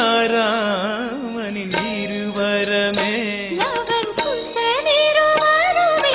சீதாராமனின் இருவரமே eleven குசனிருவருமே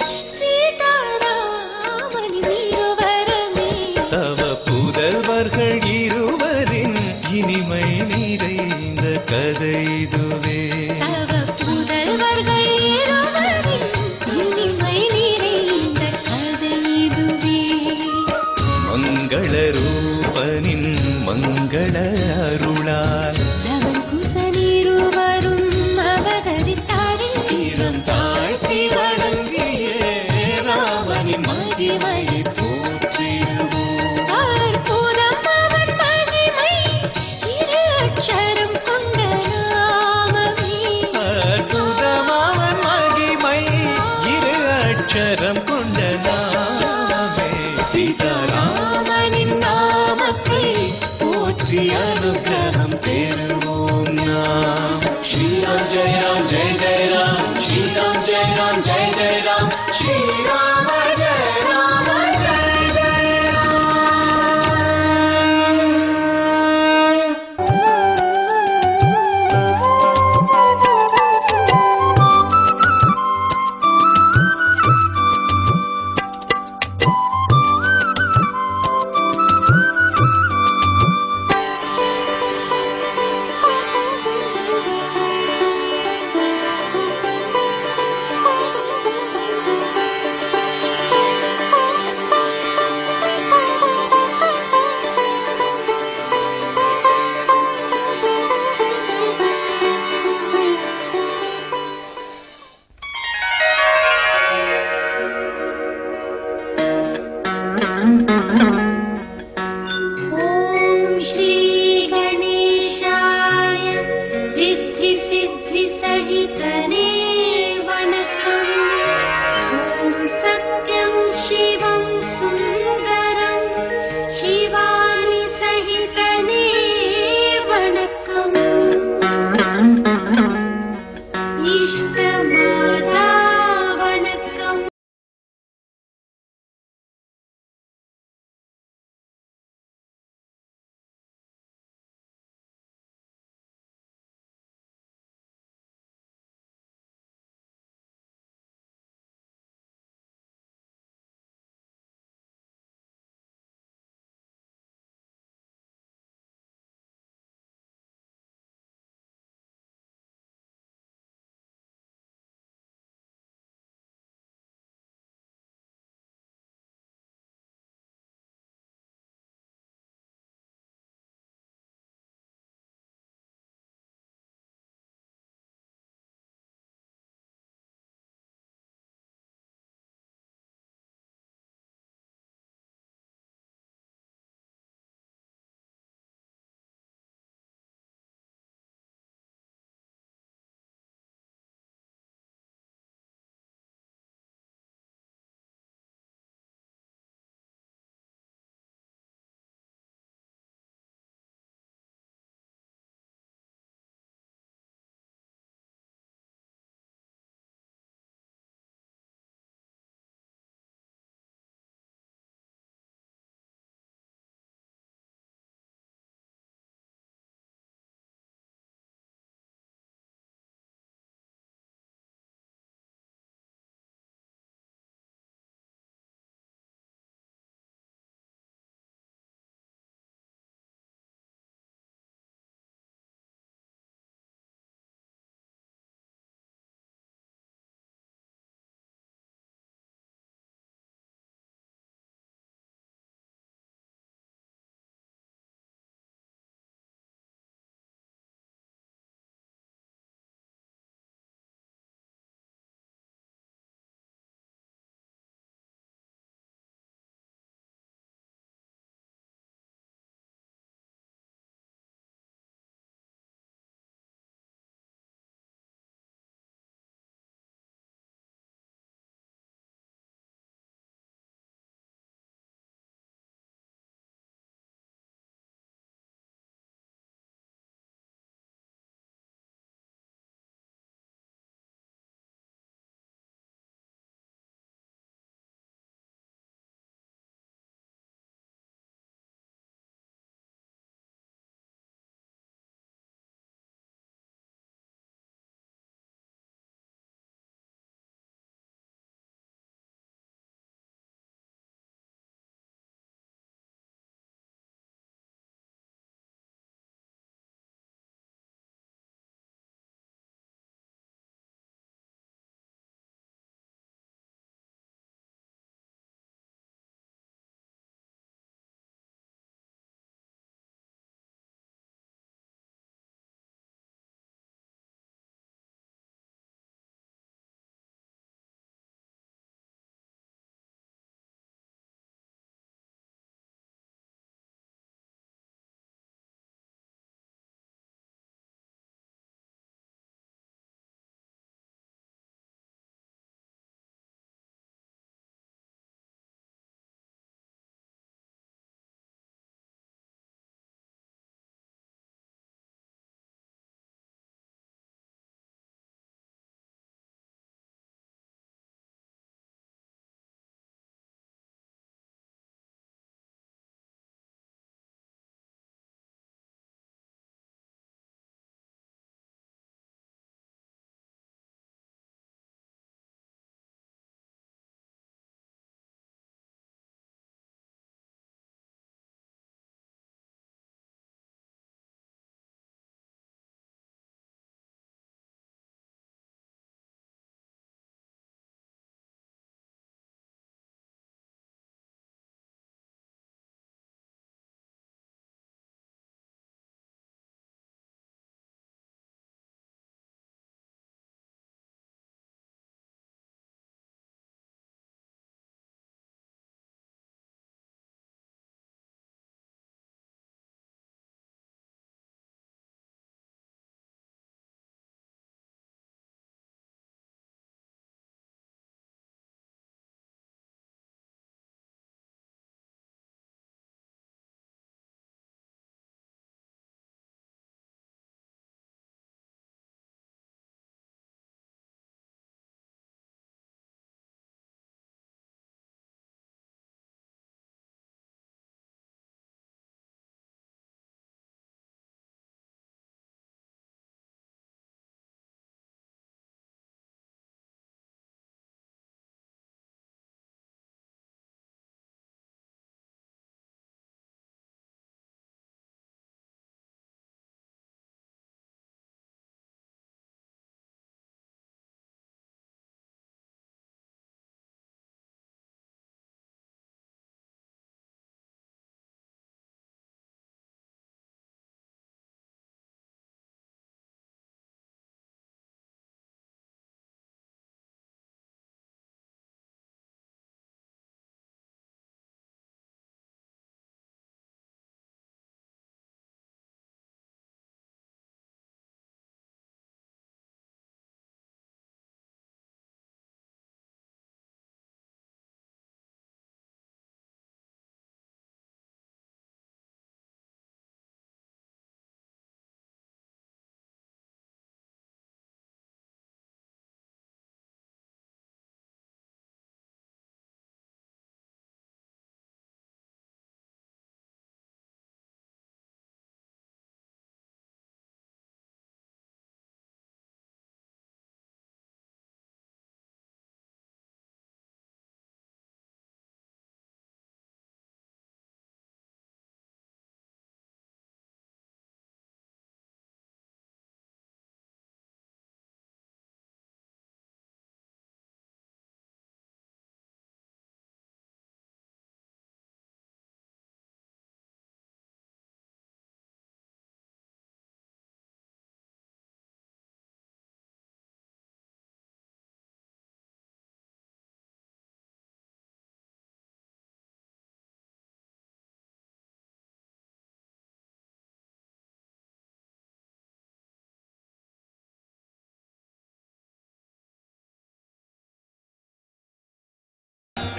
சீதாராமனின் இருவருமே தவ புதல்வர்கள் இருவரின் இனிமை நிறைந்த கதை இதுவே தவ புதல்வர்கள் இருவரின் இனிமை நிறைந்த கதை இதுவே மங்கள ரூபனின் மங்கள அருளால் லவன் குசனிருவரும் அவதரித்தாரே சீரம் தாழ்த்தி வணங்கிய ராமனின் மகிமை போற்றிடுவோம் அற்புதம் அவன் மகிமை இரு அட்சரம் கொண்ட நாமமே அற்புதமாவன் மகிமை இரு அட்சரம் கொண்ட நாமே சீதாராமனின் நாமத்தை போற்றி அனுகிரகம் பெறுவோம் நாம் ஸ்ரீராம் ஜெய ராம் ஜெய ஜெய ராம் ஸ்ரீராம் ஜெய ராம் ஜெய ஜெய ராம் ஸ்ரீராம ஜெய ராம ஜெய ஜெய ராம்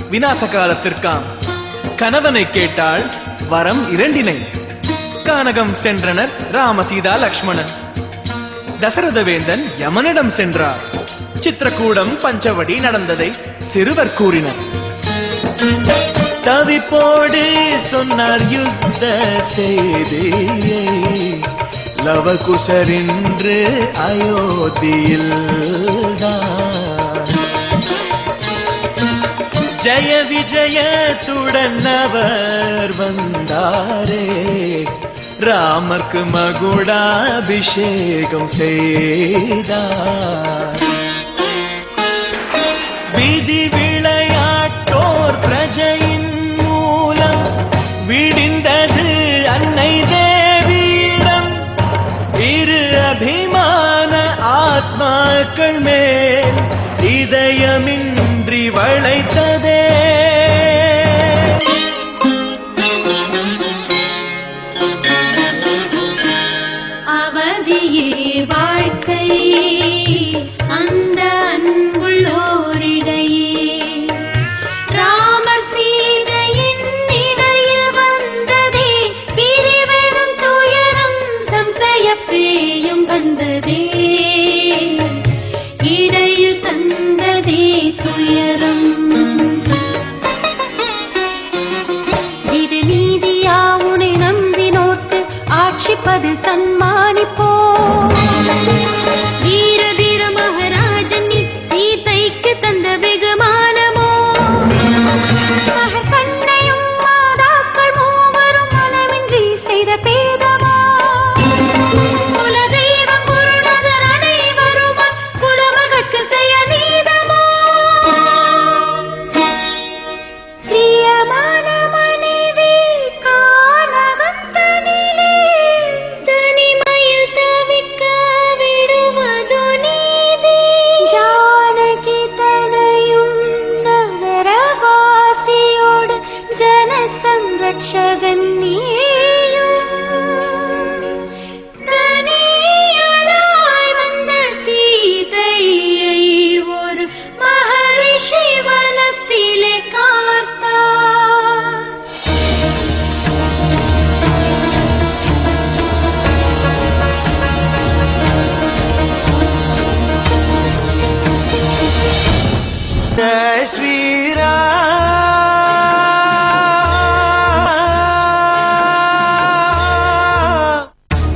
விநாச காலத்திற்காம் கணவனை கேட்டாள் வரம் இரண்டினை கானகம் சென்றனர் ராமசீதா லக்ஷ்மணன் தசரத வேந்தன் யமனிடம் சென்றார் சித்திரக்கூடம் பஞ்சவடி நடந்ததை சிறுவர் கூறினர் தவிப்போடு சொன்னார் யுத்த செய்தியை லவகுசரின்று அயோத்தியில் ஜெய விஜயத்துடன் அவர் வந்தாரே ராமர்க்கு மகுடாபிஷேகம் செய்தார் விதி விளையாட்டோர் பிரஜையின் மூலம் விடிந்தது அன்னை தேவியிடம் இரு அபிமான ஆத்மாக்கள் மேல் இதயமின்றி வளைத்ததே அவதியே வாழ்க்கை அந்த அன்புள்ளோரிடையே ராமர் சீதையின் இடையில் வந்ததே பிரிவெனும் துயரம் சம்சய பேயும் வந்ததே இடையில் தந்ததே துயரம் இது நீதியா உனை நம்பினோர்க்கு ஆட்சிப்பது சன்மானிப்போ வீர தீர மகாராஜன் நீ சீதைக்கு தந்த வெகுமானமோ மகர் கண்ணையும் மாதாக்கள் மூவரும் மனமின்றி செய்த பேதமோ குலதெய்வம் குருநகர் அனைவரும் குலமகற்கு செய்ய நீதமோ பிரியமான மனைவி கானகத்தனிலே தனிமையில் தவிக்க விடுவது நீதி ஜானகி தனையும் நகரவாசியோடு ஜன சம்ரட்சகன் நீயும் தனியளாய் வந்த சீதையை ஒரு மகரிஷி வனத்திலே காத்தார் ஜெய் ஸ்ரீராம்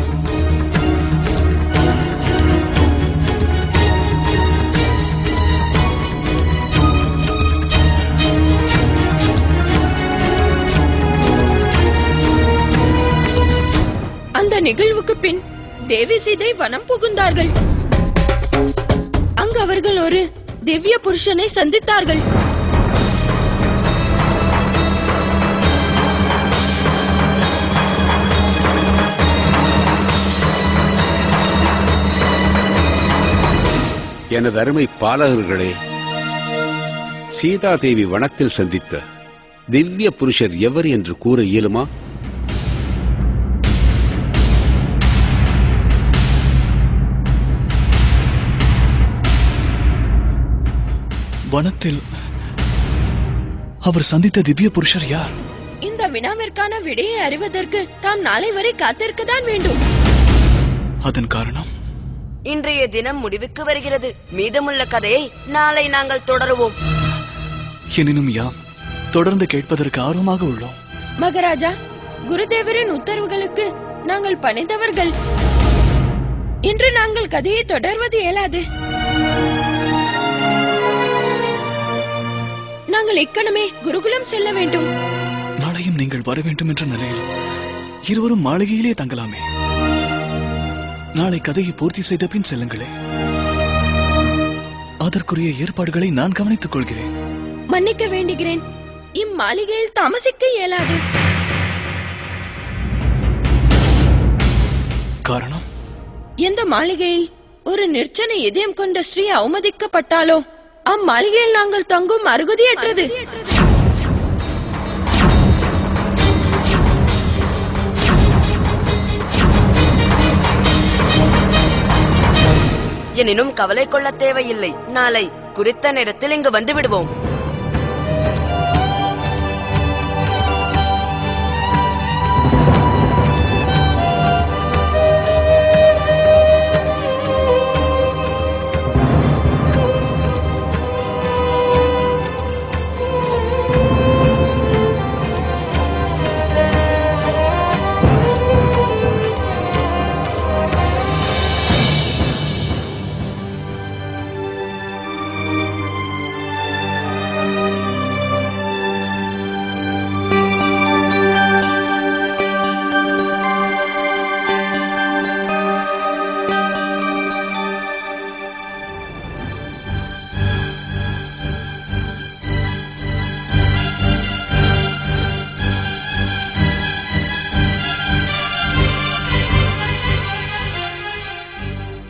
அந்த நிகழ்வுக்கு பின் தேவி சீதை வனம் புகுந்தார்கள் அங்கு அவர்கள் ஒரு திவ்ய புருஷனை சந்தித்தார்கள் எனது அருமை பாலகர்களே சீதாதேவி வனத்தில் சந்தித்த திவ்ய புருஷர் எவர் என்று கூற இயலுமா வனத்தில் அவர் சந்தித்த திவ்ய புருஷர் யார் இந்த வினாவிற்கான விடையை அறிவதற்கு தாம் நாளை வரை காத்திருக்கத்தான் வேண்டும் அதன் காரணம் இன்றைய தினம் முடிவுக்கு வருகிறது மீதமுள்ள கதையை நாளை நாங்கள் தொடருவோம் எனினும் யாம் தொடர்ந்து கேட்பதற்கு ஆர்வமாக உள்ளோம் மகாராஜா குருதேவரின் உத்தரவுகளுக்கு நாங்கள் பணிந்தவர்கள் இன்று நாங்கள் கதையை தொடர்வது இயலாது நாங்கள் இக்கணமே குருகுலம் செல்ல வேண்டும் நாளையும் நீங்கள் வர வேண்டும் என்ற நிலையில் இருவரும் மாளிகையிலே தங்கலாமே நாளை கதையை பூர்த்தி செய்த பின் செல்லுங்களே அதற்குரிய ஏற்பாடுகளை நான் கவனித்துக் கொள்கிறேன் மன்னிக்க வேண்டுகிறேன் இம்மாளிகையில் தாமசிக்க இயலாது காரணம் எந்த மாளிகையில் ஒரு நிர்ச்சன இதயம் கொண்ட ஸ்ரீ அவமதிக்கப்பட்டாலோ அம்மாளிகையில் நாங்கள் தங்கும் அருகதியற்றது எனினும் கவலை கொள்ள தேவையில்லை நாளை குறித்த நேரத்தில் இங்கு வந்து விடுவோம்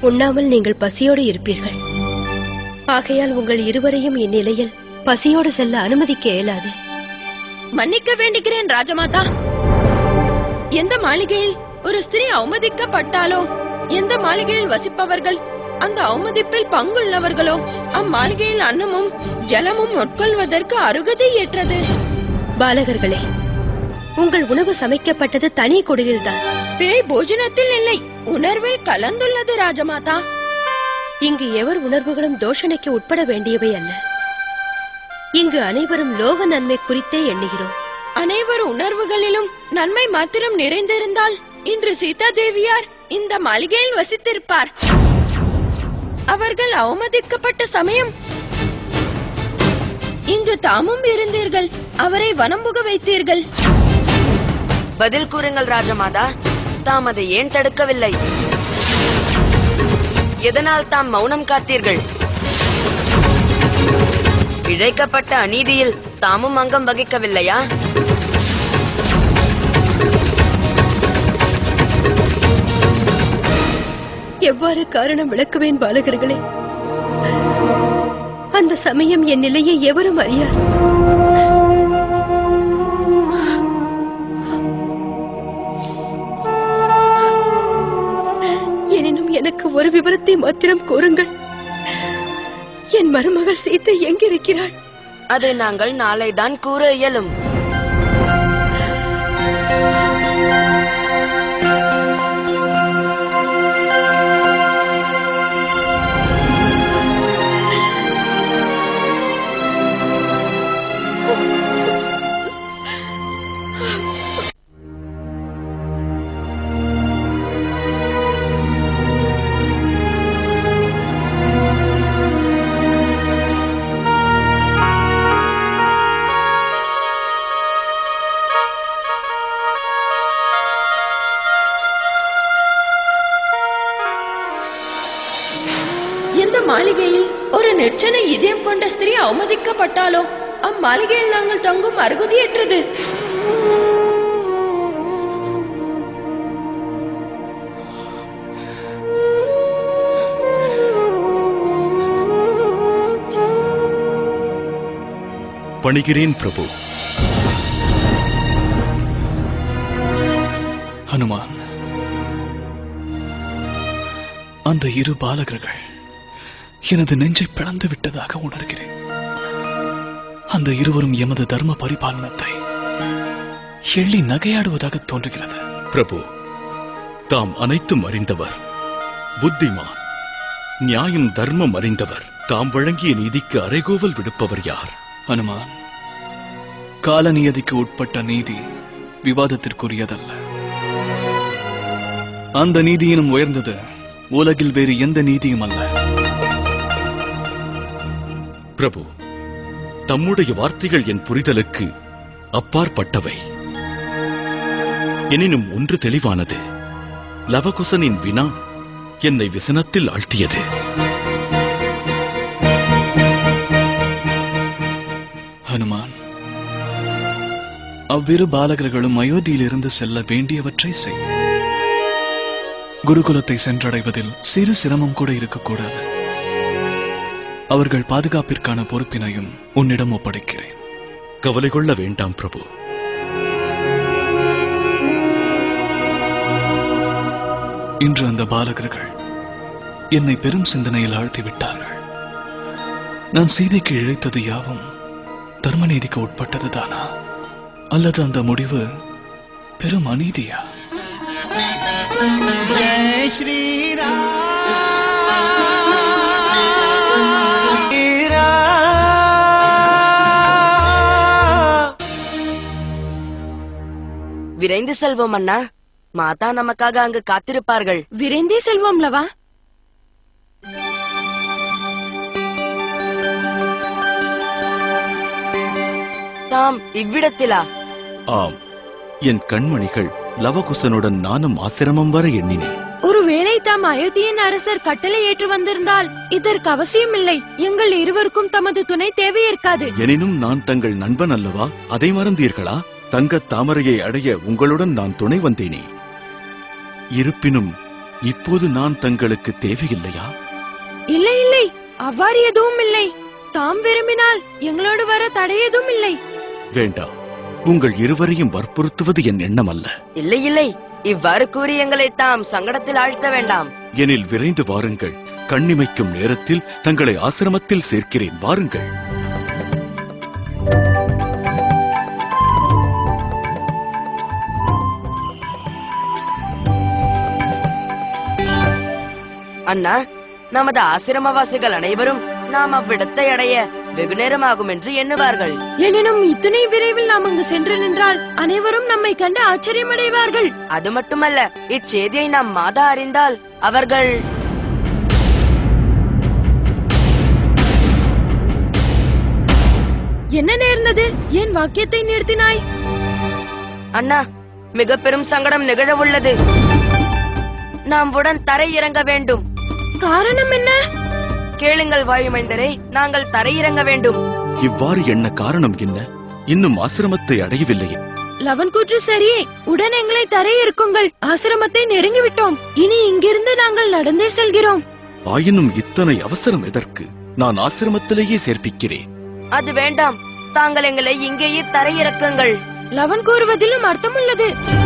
உண்ணாமல் நீங்கள் பசியோடு இருப்பீர்கள் ஆகையால் உங்கள் இருவரையும் இந்நிலையில் பசியோடு செல்ல அனுமதிக்க இயலாது மன்னிக்க வேண்டுகிறேன் ராஜமாதா எந்த மாளிகையில் ஒரு ஸ்திரீ அவமதிக்கப்பட்டாலோ எந்த மாளிகையில் வசிப்பவர்கள் அந்த அவமதிப்பில் பங்குள்ளவர்களோ அம்மாளிகையில் அன்னமும் ஜலமும் உட்கொள்வதற்கு அருகதை ஏற்றது பாலகர்களே உங்கள் உணவு சமைக்கப்பட்டது தனி குடிலில்தான் பேய் போஜனத்தில் இல்லை உணர்வில் கலந்துள்ளது ராஜமாதா இங்கு எவர் உணர்வுகளும் தோஷணைக்கு உட்பட வேண்டியவை அல்ல இங்கு அனைவரும் லோக நன்மை குறித்தே எண்ணுகிறோம் அனைவர் உணர்வுகளிலும் நன்மை மாத்திரம் நிறைந்திருந்தால் இன்று சீதா தேவியார் இந்த மாளிகையில் வசித்திருப்பார் அவர்கள் அவமதிக்கப்பட்ட சமயம் இங்கு தாமும் இருந்தீர்கள் அவரை வனம் புக வைத்தீர்கள் பதில் கூறுங்கள் ராஜமாதா தாம் அதை ஏன் தடுக்கவில்லை எதனால் தாம் மௌனம் காத்தீர்கள் இழைக்கப்பட்ட அநீதியில் தாமும் அங்கம் வகிக்கவில்லையா எவ்வாறு காரணம் விளக்குவேன் பாலகர்களே அந்த சமயம் என் நிலையை எவரும் அறியார் எனினும் எனக்கு ஒரு விவரத்தை மாத்திரம் கூறுங்கள் என் மருமகள் சீத்தை எங்கிருக்கிறாள் அதை நாங்கள் நாளைதான் கூற இயலும் எந்த மாளிகையில் ஒரு நெச்சனை இதயம் கொண்ட ஸ்திரீ அவமதிக்கப்பட்டாலோ அம்மாளிகையில் நாங்கள் தங்கும் அருகுதியற்றது பணிகிறேன் பிரபு ஹனுமான் அந்த இரு பாலகர்கள் எனது நெஞ்சை பிளந்து விட்டதாக உணர்கிறேன் அந்த இருவரும் எமது தர்ம பரிபாலனத்தை எள்ளி நகையாடுவதாக தோன்றுகிறது பிரபு தாம் அனைத்தும் அறிந்தவர் புத்திமான் நியாயம் தர்மம் அறிந்தவர் தாம் வழங்கிய நீதிக்கு அறைகோவல் விடுப்பவர் யார் ஹனுமான் காலநியதிக்கு உட்பட்ட நீதி விவாதத்திற்குரியதல்ல அந்த நீதியினும் உயர்ந்தது உலகில் வேறு எந்த நீதியும் அல்ல பிரபு தம்முடைய வார்த்தைகள் என் புரிதலுக்கு அப்பாற்பட்டவை எனினும் ஒன்று தெளிவானது லவகுசனின் வினா என்னை விசனத்தில் ஆழ்த்தியது ஹனுமான் அவ்விரு பாலகர்களும் அயோத்தியிலிருந்து செல்ல வேண்டியவற்றை செய் குருகுலத்தை சென்றடைவதில் சிறு சிரமம் கூட இருக்கக்கூடாது அவர்கள் பாதுகாப்பிற்கான பொறுப்பினையும் உன்னிடம் ஒப்படைக்கிறேன் கவலை கொள்ள வேண்டாம் பிரபு இன்று அந்த பாலகர்கள் என்னை பெரும் சிந்தனையில் ஆழ்த்தி விட்டார்கள் நான் சீதைக்கு இழைத்தது யாவும் தர்மநீதிக்கு உட்பட்டதுதானா அல்லது அந்த முடிவு பெரும் அநீதியா जय श्री राम விரைந்து செல்வோம் அண்ணா மாதா நமக்காக அங்கு காத்திருப்பார்கள் விரைந்தே செல்வோம்லவா தாம் இவ்விடத்திலா ஆம் என் கண்மணிகள் லவகுசனுடன் நானும் ஆசிரமம் வர எண்ணினேன் ஒருவேளை தாம் அயோத்தியின் அரசர் கட்டளை ஏற்று வந்திருந்தால் இதற்கு அவசியமில்லை எங்கள் இருவருக்கும் தமது துணை தேவையிருக்காது எனினும் நான் தங்கள் நண்பன் அல்லவா அதை மறந்தீர்களா தங்கத் தாமரையை அடைய உங்களுடன் நான் துணை வந்தேனே இருப்பினும் இப்போது நான் தங்களுக்கு தேவையில்லையா இல்லை இல்லை அவ்வாறு எதுவும் இல்லை தாம் விரும்பினால் எங்களோடு வர தடை எதுவும் இல்லை வேண்டாம் உங்கள் இருவரையும் வற்புறுத்துவது என் எண்ணம் அல்ல இல்லை இல்லை இவ்வாறு கூறி எங்களை தாம் சங்கடத்தில் ஆழ்த்த வேண்டாம் எனில் விரைந்து வாருங்கள் கண்ணிமைக்கும் நேரத்தில் தங்களை ஆசிரமத்தில் சேர்க்கிறேன் வாருங்கள் அண்ணா நமது ஆசிரமவாசிகள் அனைவரும் நாம் அவ்விடத்தை அடைய வெகு நேரம் ஆகும் என்று எண்ணுவார்கள் எனினும் இத்தனை விரைவில் நாம் அங்கு சென்று நின்றால் அனைவரும் நம்மை கண்டு ஆச்சரியமடைவார்கள் அது மட்டுமல்ல இச்செய்தியை நாம் மாதா அறிந்தால் அவர்கள் என்ன நேர்ந்தது ஏன் வாக்கியத்தை நிறுத்தினாய் அண்ணா மிக பெரும் சங்கடம் நிகழ உள்ளது நாம் உடன் தரை இறங்க வேண்டும் காரணம் என்ன கேளுங்கள் வாயுமைந்தரே நாங்கள் தரை இறங்க வேண்டும் இவ்வாறு என்ன காரணம் என்ன இன்னும் ஆசிரமத்தை அடையவில்லையே லவன் கூற்று சரியே உடன் எங்களை தரை இருக்குங்கள் ஆசிரமத்தை நெருங்கி விட்டோம் இனி இங்கிருந்து நாங்கள் நடந்தே செல்கிறோம் ஆயினும் இத்தனை அவசரம் எதற்கு நான் ஆசிரமத்திலேயே சேர்ப்பிக்கிறேன் அது வேண்டாம் தாங்கள் எங்களை இங்கேயே தரை இறக்குங்கள் லவன் கூறுவதிலும் அர்த்தம் உள்ளது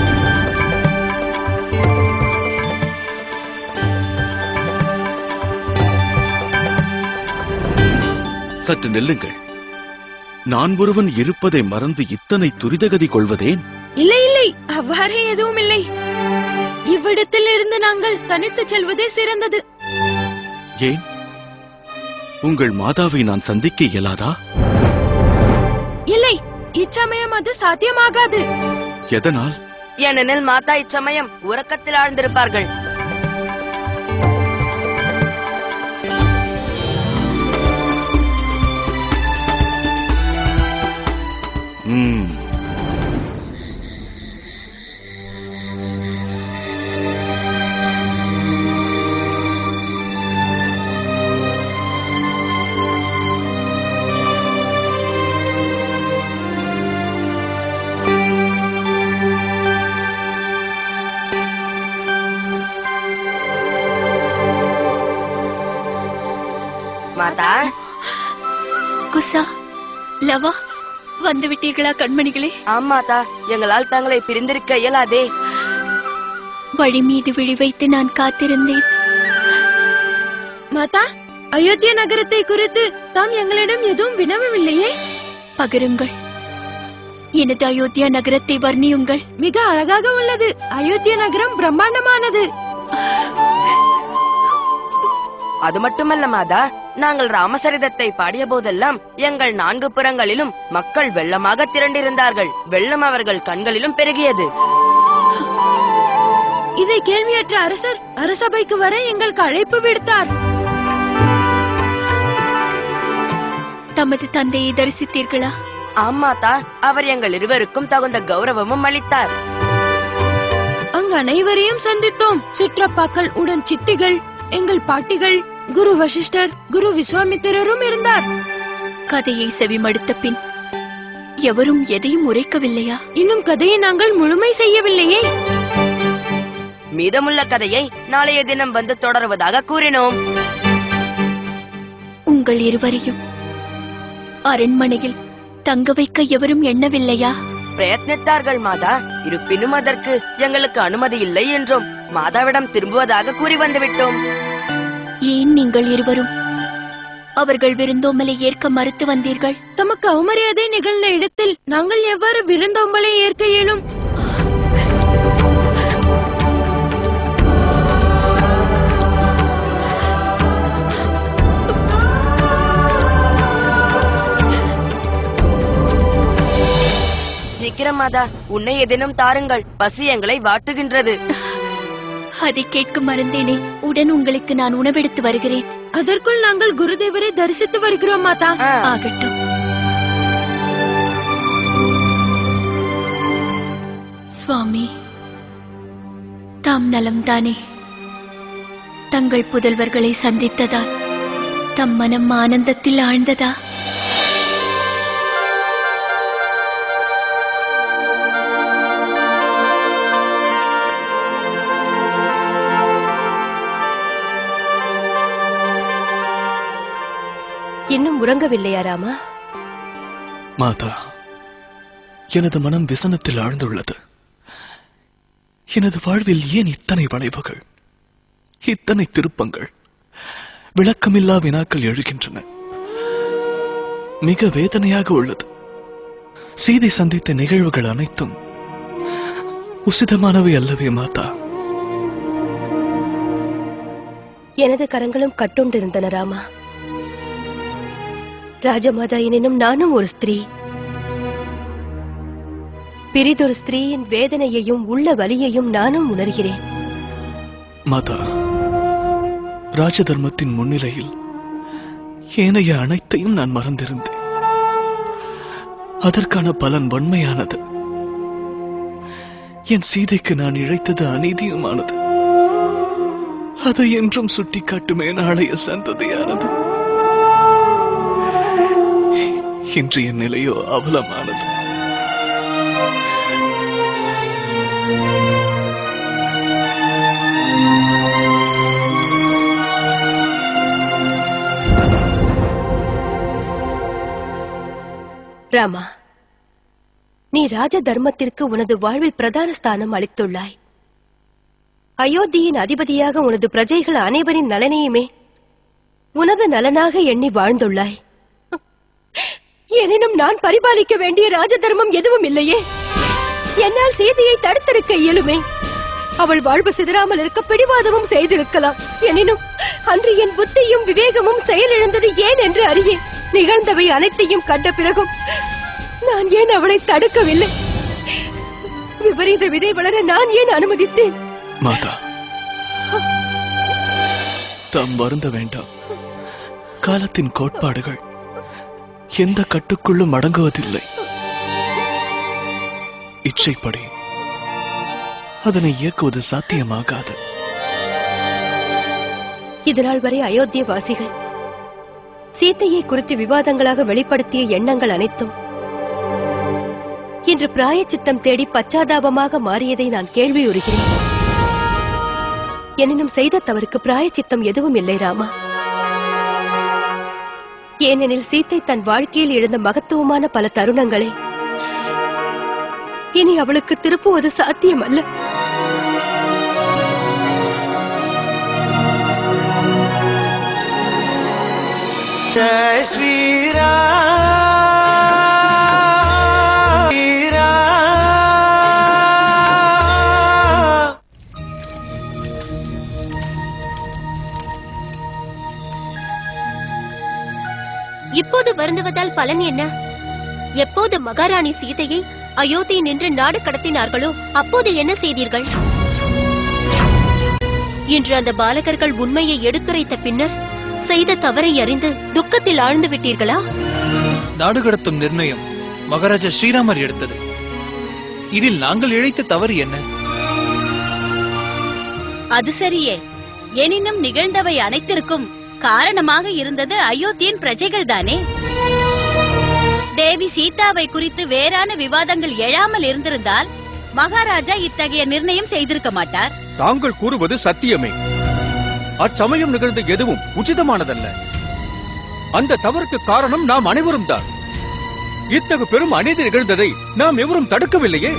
சற்று நில்லுங்கள் நான் ஒருவன் இருப்பதை மறந்து இத்தனை துரிதகதி கொள்வதேன் இல்லை இல்லை அவ்வாறே எதுவும் இல்லை இவ்விடத்தில் இருந்து நாங்கள் தனித்து செல்வதே சிறந்தது ஏன் உங்கள் மாதாவை நான் சந்திக்க இயலாதா இல்லை இச்சமயம் அது சாத்தியமாகாது எதனால் ஏனெனில் மாதா இச்சமயம் உறக்கத்தில் ஆழ்ந்திருப்பார்கள் ம், மாதா குசா லவா வந்து விட்டீர்களா கண்மணிகளே ஆம் மாதா எங்களால் தங்களை பிரிந்திருக்க இயலாதே வழி மீது விழி வைத்து நான் காத்திருந்தேன் மாதா அயோத்தியா நகரத்தை குறித்து தாம் எங்களிடம் எதுவும் வினவவில்லையே பகிருங்கள் எனது அயோத்தியா நகரத்தை வர்ணியுங்கள் மிக அழகாக உள்ளது அயோத்தியா நகரம் பிரம்மாண்டமானது அது மட்டுமல்ல மாதா நாங்கள் ராமசரிதத்தை பாடிய போதெல்லாம் எங்கள் நான்கு புறங்களிலும் மக்கள் வெள்ளமாக திரண்டிருந்தார்கள் வெள்ளம் அவர்கள் கண்களிலும் பெருகியது இதை கேள்வியற்ற அரசர் அரசபைக்கு வர எங்களுக்கு அழைப்பு விடுத்தார் தமது தந்தையை தரிசித்தீர்களா ஆம் மாதா அவர் எங்கள் இருவருக்கும் தகுந்த கௌரவமும் அளித்தார் அங்கு அனைவரையும் சந்தித்தோம் சிற்றப்பாக்கள் உடன் சித்திகள் எங்கள் பாட்டிகள் குரு வசிஷ்டர் குரு விஸ்வாமித்திரரும் இருந்தார் கதையை செவிமடுத்த பின் எவரும் எதையும் உரைக்கவில்லையா இன்னும் கதையை நாங்கள் முழுமை செய்யவில்லையே மீதமுள்ள கதையை நாளைய தினம் வந்து தொடருவதாக கூறினோம் உங்கள் இருவரையும் அரண்மனையில் தங்க வைக்க எவரும் எண்ணவில்லையா பிரயத்னித்தார்கள் மாதா இருப்பினும் அதற்கு எங்களுக்கு அனுமதி இல்லை என்றும் மாதாவிடம் திரும்புவதாக கூறி வந்துவிட்டோம் ஏன் நீங்கள் இருவரும் அவர்கள் விருந்தோம்பலை ஏற்க மறுத்து வந்தீர்கள் தமக்கு அவமரியாதை நிகழ்ந்த இடத்தில் நாங்கள் எவ்வாறு விருந்தோம்பலை ஏற்க இயலும் சீக்கிரம் மாதா உன்னை ஏதேனும் தாருங்கள் பசி எங்களை வாட்டுகின்றது அதை கேட்க மறந்தேனே உடன் உங்களுக்கு நான் உணவெடுத்து வருகிறேன் அதற்குள் நாங்கள் குருதேவரை தரிசித்து வருகிறோம் மாதா ஆ, ஆகட்டும் சுவாமி தாம் நலம்தானே தங்கள் புதல்வர்களை சந்தித்ததால் தம் மனம் ஆனந்தத்தில் ஆழ்ந்ததா இன்னும் உறங்கவில்லையா ராமா மாதா எனது மனம் விசனத்தில் ஆழ்ந்துள்ளது எனது வாழ்வில் ஏன் இத்தனை வளைவுகள் இத்தனை திருப்பங்கள் விளக்கமில்லா வினாக்கள் எழுகின்றன மிக வேதனையாக உள்ளது சீதை சந்தித்த நிகழ்வுகள் அனைத்தும் உசிதமானவை அல்லவே மாதா எனது கரங்களும் கட்டுண்டிருந்தன ராமா ராஜமாதா எனினும் நானும் ஒரு ஸ்திரீ பிரிதொரு ஸ்திரீயின் வேதனையையும் உள்ள வலியையும் நானும் உணர்கிறேன் மாதா ராஜதர்மத்தின் முன்னிலையில் ஏனைய அனைத்தையும் நான் மறந்திருந்தேன் அதற்கான பலன் வன்மையானது என் சீதைக்கு நான் இழைத்தது அநீதியுமானது அதை என்றும் சுட்டிக்காட்டுமே நாளைய சந்ததியானது இன்று என் நிலையோ அவலமானது ராமா நீ ராஜ தர்மத்திற்கு உனது வாழ்வில் பிரதான ஸ்தானம் அளித்துள்ளாய் அயோத்தியின் அதிபதியாக உனது பிரஜைகள் அனைவரின் நலனையுமே உனது நலனாக எண்ணி வாழ்ந்துள்ளாய் எனினும் நான் பரிபாலிக்க வேண்டிய ராஜ தர்மம் எதுவும் இல்லையே என்னால் சீதையை தடுத்திருக்க இயலுமே அவள் வாழ்வு சிதறாமல் இருக்க பிடிவாதமும் செய்திருக்கலாம் எனினும் அன்று என் புத்தியும் விவேகமும் செயலிழந்தது ஏன் என்று அறியேன் நிகழ்ந்தவை அனைத்தையும் கண்ட பிறகும் நான் ஏன் அவளை தடுக்கவில்லை விபரீத விதை வளர நான் ஏன் அனுமதித்தேன் மாதா தாம் வருந்த வேண்டாம் காலத்தின் கோட்பாடுகள் எந்த கட்டுக்குள்ளும் அடங்குவதில்லை இச்சைப்படி அதனை இயக்குவது சாத்தியமாகாது இதுநாள் வரை அயோத்திய வாசிகள் சீத்தையை குறித்து விவாதங்களாக வெளிப்படுத்திய எண்ணங்கள் அனைத்தும் இன்று பிராயச்சித்தம் தேடி பச்சாதாபமாக மாறியதை நான் கேள்வியுறுகிறேன் எனினும் செய்த தவறுக்கு பிராயச்சித்தம் எதுவும் இல்லை ராமா ஏனெனில் சீத்தை தன் வாழ்க்கையில் இழந்த மகத்துவமான பல தருணங்களை இனி அவளுக்கு திருப்புவது சாத்தியமல்ல जय श्री राम श्री राम இப்போது வருந்துவதால் பலன் என்ன எப்போது மகாராணி சீதையை அயோத்தி நின்று நாடு கடத்தினார்களோ அப்போது என்ன செய்தீர்கள் இன்று அந்த பாலகர்கள் உண்மையை எடுத்துரைத்த பின்னர் செய்த தவறை அறிந்து துக்கத்தில் ஆழ்ந்து விட்டீர்களா நாடு கடத்தும் நிர்ணயம் மகாராஜா ஸ்ரீராமர் எடுத்தது இதில் நாங்கள் இழைத்த தவறு என்ன அது சரியே எனினும் நிகழ்ந்தவை அனைத்திற்கும் காரணமாக இருந்தது அயோத்தியின் பிரஜைகள் தானே தேவி சீதாவை குறித்து வேறான விவாதங்கள் எழாமல் இருந்திருந்தால் மகாராஜா இத்தகைய நிர்ணயம் செய்திருக்க மாட்டார் தாங்கள் கூறுவது சத்தியமே அச்சமயம் நிகழ்ந்த எதுவும் உச்சிதமானதல்ல அந்த தவறுக்கு காரணம் நாம் அனைவரும் தான் இத்தகு பெரும் அநீதி நிகழ்ந்ததை நாம் எவரும் தடுக்கவில்லையே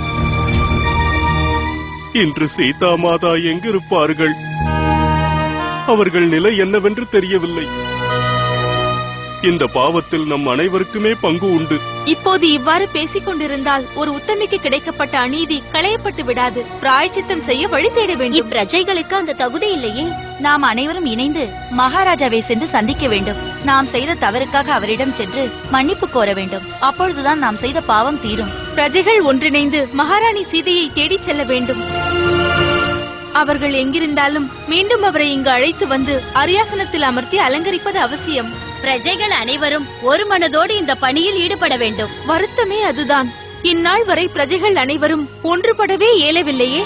இன்று சீதா மாதா எங்கிருப்பார்கள் அவர்கள் நிலை என்னவென்று தெரியவில்லை இந்த பாவத்தில் நம் அனைவருக்குமே பங்கு உண்டு இப்போது இவ்வாறு பேசிக் கொண்டிருந்தால் ஒரு உத்தமிக்கு கிடைக்கப்பட்ட அநீதி களையப்பட்டு விடாது பிராயச்சித்தம் செய்ய வழி தேட வேண்டும் இப்பிரஜைகளுக்கு அந்த தகுதி இல்லையே நாம் அனைவரும் இணைந்து மகாராஜாவை சென்று சந்திக்க வேண்டும் நாம் செய்த தவறுக்காக அவரிடம் சென்று மன்னிப்பு கோர வேண்டும் அப்பொழுதுதான் நாம் செய்த பாவம் தீரும் பிரஜைகள் ஒன்றிணைந்து மகாராணி சீதையை தேடிச் செல்ல வேண்டும் அவர்கள் எங்கிருந்தாலும் மீண்டும் அவரை இங்கு அழைத்து வந்து அரியாசனத்தில் அமர்த்தி அலங்கரிப்பது அவசியம் பிரஜைகள் அனைவரும் ஒரு மனதோடு இந்த பணியில் ஈடுபட வேண்டும் வருத்தமே அதுதான் இந்நாள் வரை பிரஜைகள் அனைவரும் ஒன்றுபடவே இயலவில்லையே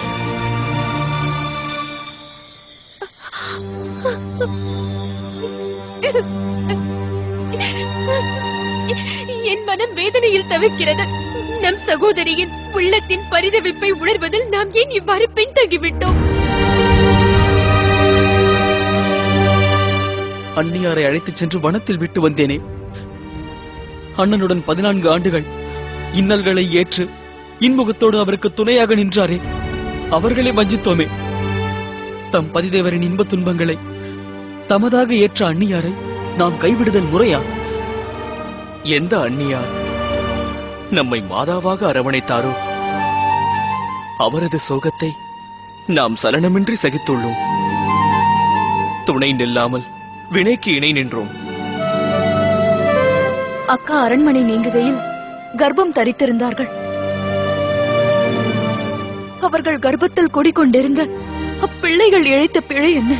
என் மனம் வேதனையில் தவிக்கிறது நம் சகோதரியின் உள்ளத்தின் பரிதவிப்பை உணர்வதில் நாம் ஏன் இவ்வாறு பின்தங்கிவிட்டோம் அந்நியாரை அழைத்துச் சென்று வனத்தில் விட்டு வந்தேனே அண்ணனுடன் பதினான்கு ஆண்டுகள் இன்னல்களை ஏற்று இன்முகத்தோடு அவருக்கு துணையாக நின்றாரே அவர்களே வஞ்சித்தோமே தம் பதிதேவரின் இன்பத் துன்பங்களை தமதாக ஏற்ற அந்நியாரை நாம் கைவிடுதல் முறையா எந்த அந்நியார் நம்மை மாதாவாக அரவணைத்தாரோ அவரது சோகத்தை நாம் சலனமின்றி சகித்துள்ளோம் துணை நில்லாமல் வினைக்கு இணை நின்றோம் அக்கா அரண்மனை நீங்குகையில் கர்ப்பம் தரித்திருந்தார்கள் அவர்கள் கர்ப்பத்தில் குடிக்கொண்டிருந்த அப்பிள்ளைகள் இழைத்த பிழை என்ன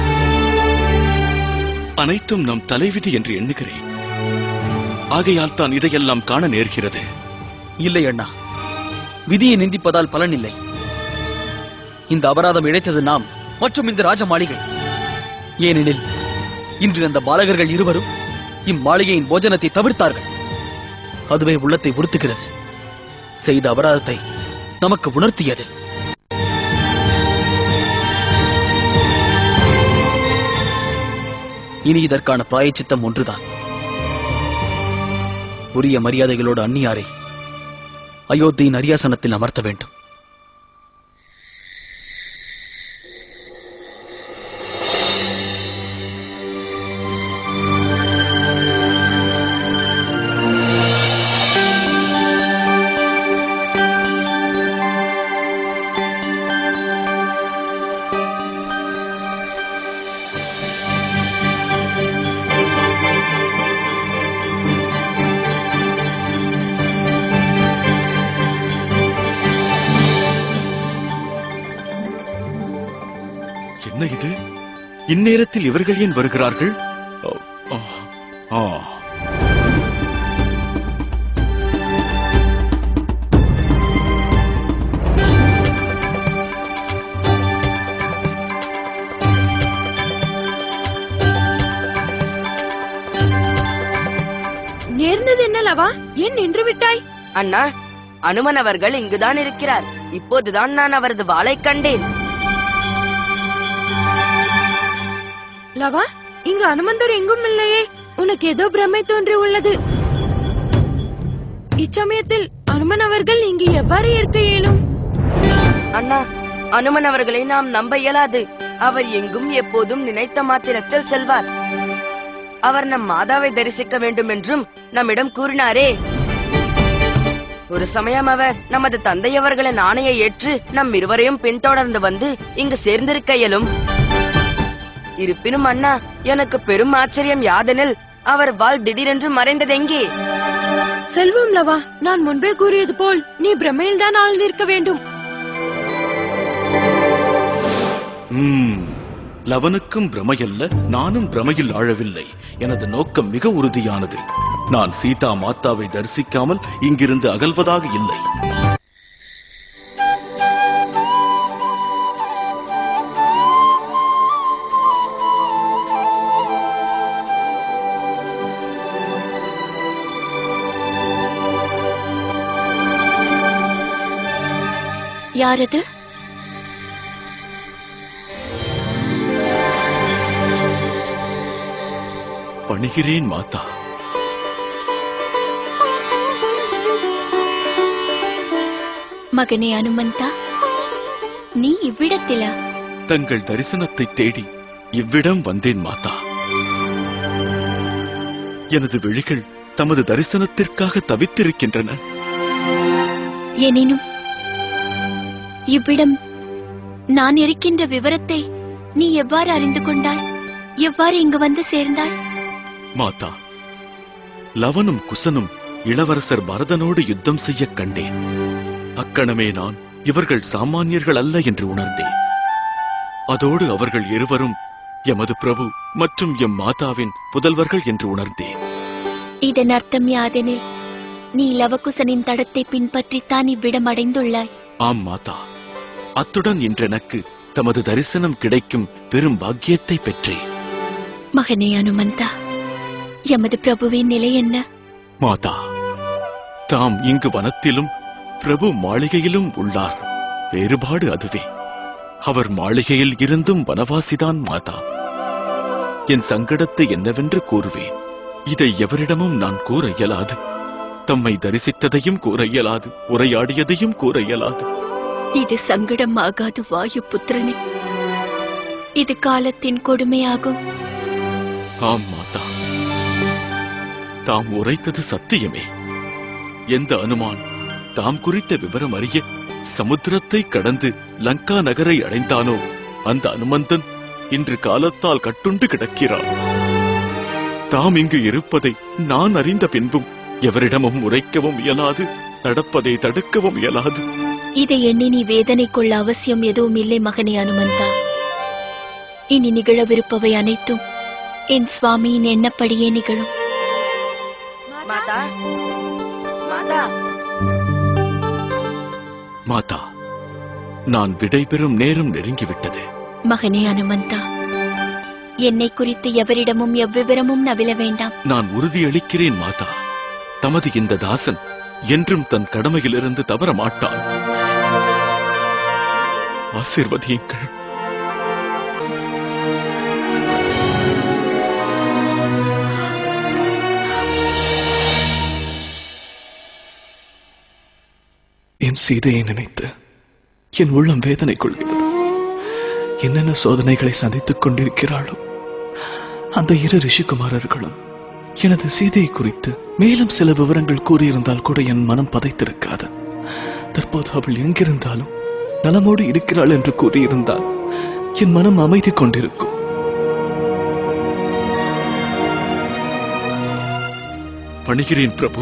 அனைத்தும் நம் தலைவிதி என்று எண்ணுகிறேன் ஆகையால் தான் இதையெல்லாம் காண நேர்கிறது இல்லை அண்ணா விதியை நிந்திப்பதால் பலன் இல்லை இந்த அபராதம் இழைத்தது நாம் மற்றும் இந்த ராஜ மாளிகை ஏனெனில் இன்று அந்த பாலகர்கள் இருவரும் இம்மாளிகையின் போஜனத்தை தவிர்த்தார்கள் அதுவே உள்ளத்தை உறுத்துகிறது செய்த அபராதத்தை நமக்கு உணர்த்தியது இனி இதற்கான பிராயச்சித்தம் ஒன்றுதான் உரிய மரியாதைகளோடு அந்நியாரை அயோத்தியின் அரியாசனத்தில் அமர்த்த வேண்டும் என்ன இது இந்நேரத்தில் இவர்கள் ஏன் வருகிறார்கள் ஓ, ஓ, ஆ. நேர்ந்தது என்ன லவா ஏன் நின்று விட்டாய் அண்ணா அனுமன் அவர்கள் இங்குதான் இருக்கிறார் இப்போதுதான் நான் அவரது வாளை கண்டேன் லவா இங்கு அனுமந்தர் எங்கும் இல்லையே உனக்கு ஏதோ பிரமை தோன்றி உள்ளது இச்சமயத்தில் அனுமன் அவர்கள் இங்கு எவ்வாறு இருக்க இயலும் அண்ணா அனுமன் அவர்களை நாம் நம்ப இயலாது அவர் எங்கும் எப்போதும் நினைத்த மாத்திரத்தில் செல்வார் அவர் நம் மாதாவை தரிசிக்க வேண்டும் என்றும் நம்மிடம் கூறினாரே ஒரு சமயம் அவர் நமது தந்தையவர்களின் ஆணையை ஏற்று நம் இருவரையும் பின்தொடர்ந்து வந்து இங்கு சேர்ந்திருக்க இயலும் இருப்பினும் அண்ணா எனக்கு பெரும் ஆச்சரியம் யாதெனில் அவர் வாள் திடீரென்று மறைந்ததெங்கே செல்வம் லவா நான் முன்பே கூறியது போல் நீ பிரமையில் தான் ஆழ்ந்திருக்க வேண்டும் ம், லவனுக்கும் பிரமையல்ல நானும் பிரமையில் ஆழவில்லை எனது நோக்கம் மிக உறுதியானது நான் சீதா மாதாவை தரிசிக்காமல் இங்கிருந்து அகல்வதாக இல்லை யாரது பணிகிறேன் மாதா மகனே அனுமந்தா நீ இவ்விடத்திலா தங்கள் தரிசனத்தை தேடி இவ்விடம் வந்தேன் மாதா எனது விழிகள் தமது தரிசனத்திற்காக தவித்திருக்கின்றன எனினும் இவ்விடம் நான் இருக்கின்ற விவரத்தை நீ எவ்வாறு அறிந்து கொண்டாய் எவ்வாறு இங்கு வந்து சேர்ந்தாய் மாதா லவனும் குசனும் இளவரசர் பரதனோடு யுத்தம் செய்யக் கண்டேன் அக்கணமே நான் இவர்கள் சாமானியர்கள் அல்ல என்று உணர்ந்தேன் அதோடு அவர்கள் இருவரும் எமது பிரபு மற்றும் எம் மாதாவின் புதல்வர்கள் என்று உணர்ந்தேன் இதன் அர்த்தம் யாதெனில் நீ லவகுசனின் தடத்தை பின்பற்றித்தான் இவ்விடம் அடைந்துள்ளாய் ஆம் மாதா அத்துடன் இன்றெனக்கு தமது தரிசனம் கிடைக்கும் பெரும் பாக்கியத்தை பெற்றேன் மகனே அனுமந்தா எமது பிரபுவின் நிலை என்ன மாதா தாம் இங்கு வனத்திலும் பிரபு மாளிகையிலும் உள்ளார் வேறுபாடு அதுவே அவர் மாளிகையில் இருந்தும் வனவாசிதான் மாதா என் சங்கடத்தை என்னவென்று கூறுவேன் இதை எவரிடமும் நான் கூற இயலாது தம்மை தரிசித்ததையும் கூற இயலாது உரையாடியதையும் கூற இயலாது இது சங்கடம் ஆகாது வாயு புத்திரனே இது காலத்தின் கொடுமையாகும் ஆம் மாதா தாம் உரைத்தது சத்தியமே எந்த அனுமான் தாம் குறித்த விவரம் அறிய சமுத்திரத்தை கடந்து லங்கா நகரை அடைந்தானோ அந்த அனுமந்தன் இன்று காலத்தால் கட்டுண்டு கிடக்கிறான் தாம் இங்கு இருப்பதை நான் அறிந்த பின்பும் எவரிடமும் உரைக்கவும் இயலாது நடப்பதை தடுக்கவும் இயலாது இதை எண்ணி நீ வேதனை கொள்ள அவசியம் எதுவும் இல்லை மகனே அனுமந்தா இனி நிகழவிருப்பவை அனைத்தும் என் சுவாமியின் எண்ணப்படியே நிகழும் மாதா மாதா மாதா நான் விடைபெறும் நேரம் நெருங்கிவிட்டது மகனே அனுமந்தா என்னை குறித்து எவரிடமும் எவ்விவரமும் நவில வேண்டாம் நான் உறுதியளிக்கிறேன் மாதா தமது இந்த தாசன் என்றும் தன் கடமையிலிருந்து தவற மாட்டான் ஆசீர்வதியுங்கள் என் சீதையை நினைத்து என் உள்ளம் வேதனை கொள்கிறது என்னென்ன சோதனைகளை சந்தித்துக் கொண்டிருக்கிறாளோ அந்த இரு ரிஷிகுமாரர்களும் எனது சீதையை குறித்து மேலும் சில விவரங்கள் கூறியிருந்தால் கூட என் மனம் பதைத்திருக்காது தற்போது அவள் எங்கிருந்தாலும் நலமோடு இருக்கிறாள் என்று கூறியிருந்தால் என் மனம் அமைதி கொண்டிருக்கும் பணிகிறேன் பிரபு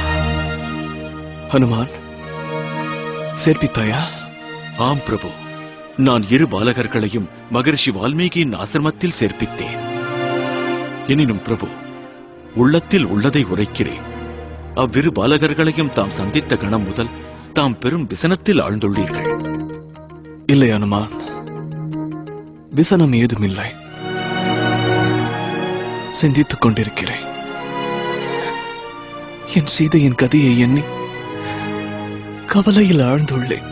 ஹனுமான் சேர்ப்பித்தாயா ஆம் பிரபு நான் இரு பாலகர்களையும் மகரிஷி வால்மீகியின் ஆசிரமத்தில் சேர்ப்பித்தேன் எனினும் பிரபு உள்ளத்தில் உள்ளதை உரைக்கிறேன் அவ்விரு பாலகர்களையும் தாம் சந்தித்த கணம் முதல் தாம் பெரும் விசனத்தில் ஆழ்ந்துள்ளீர்கள் இல்லை அனுமான் விசனம் ஏதுமில்லை சிந்தித்துக் கொண்டிருக்கிறேன் என் சீதையின் கதையை எண்ணி கவலையில் ஆழ்ந்துள்ளேன்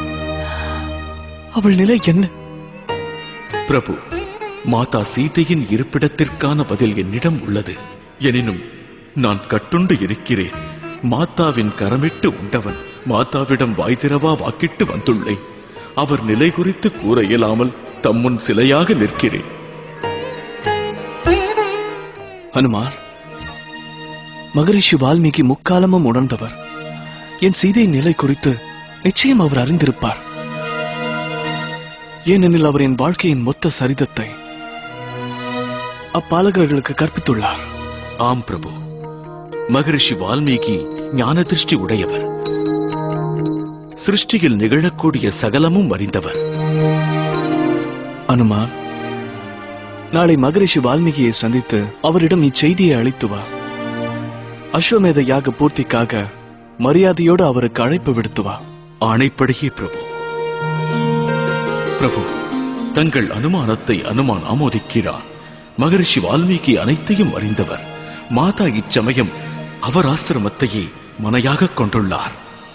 அவள் நிலை என்ன பிரபு மாதா சீதையின் இருப்பிடத்திற்கான பதில் என்னிடம் உள்ளது எனினும் நான் கட்டுண்டு இருக்கிறேன் மாதாவின் கரமிட்டு உண்டவன் மாதாவிடம் வாய் திறவா வாக்கிட்டு வந்துள்ளேன் அவர் நிலை குறித்து கூற இயலாமல் தம்முன் சிலையாக நிற்கிறேன் ஹனுமான் மகரிஷி வால்மீகி முக்காலமும் உணர்ந்தவர் என் சீதை நிலை குறித்து நிச்சயம் அவர் அறிந்திருப்பார் ஏனெனில் அவர் என் வாழ்க்கையின் மொத்த சரிதத்தை அப்பாலகர்களுக்கு கற்பித்துள்ளார் ஆம் பிரபு மகரிஷி வால்மீகி ஞான திருஷ்டி உடையவர் சிருஷ்டியில் நிகழக்கூடிய சகலமும் அறிந்தவர் அனுமான் நாளை மகரிஷி வால்மீகியை சந்தித்து அவரிடம் இச்செய்தியை அளித்து வா அஸ்வமேத யாக பூர்த்திக்காக மரியாதையோடு அவருக்கு அழைப்பு விடுத்து வா ஆணைப்படியே பிரபு பிரபு தங்கள் அனுமானத்தை அனுமான் ஆமோதிக்கிறார் மகரிஷி வால்மீகி அனைத்தையும் அறிந்தவர் மாதா இச்சமயம் அவர் ஆசிரமத்தையே மனையாக கொண்டுள்ளார்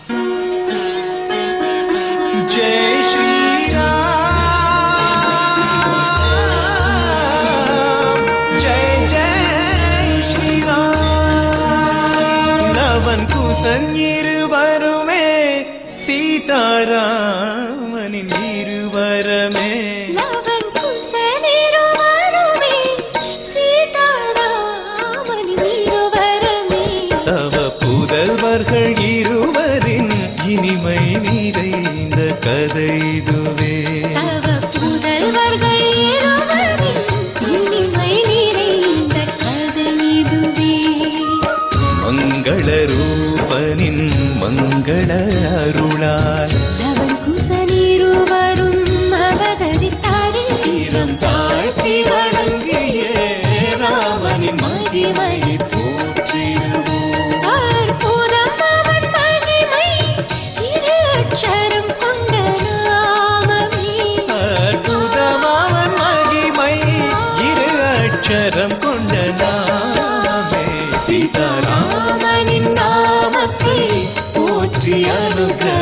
जय श्री राम जय जय श्री राम நவன் குசன் இருவருமே சீதாராமனின் இருவரமே லவன் குசனிருவருமே சீதாராமனின் இருவருமே தவ புதல்வர்கள் இருவரின் இனிமை நிறைந்த கதை இதுவே தவ புதல்வர்கள் இருவரின் இனிமை நிறைந்த கதை இதுவே மங்கள ரூபனின் மங்கள அருளால் லவன் குசனிருவரும் அவதரித்தாரே சிரம் தாழ்த்தி வணங்கிய ராமனின் மகிமை போற்றிடுவோம் அற்புதம் அவன் மகிமை இரு அட்சரம் கொண்ட நாமமே அற்புதமாவன் மகிமை இரு அட்சரம் கொண்ட நாமே சீதாராமனின் நாமத்தை போற்றி அனுகிரகம்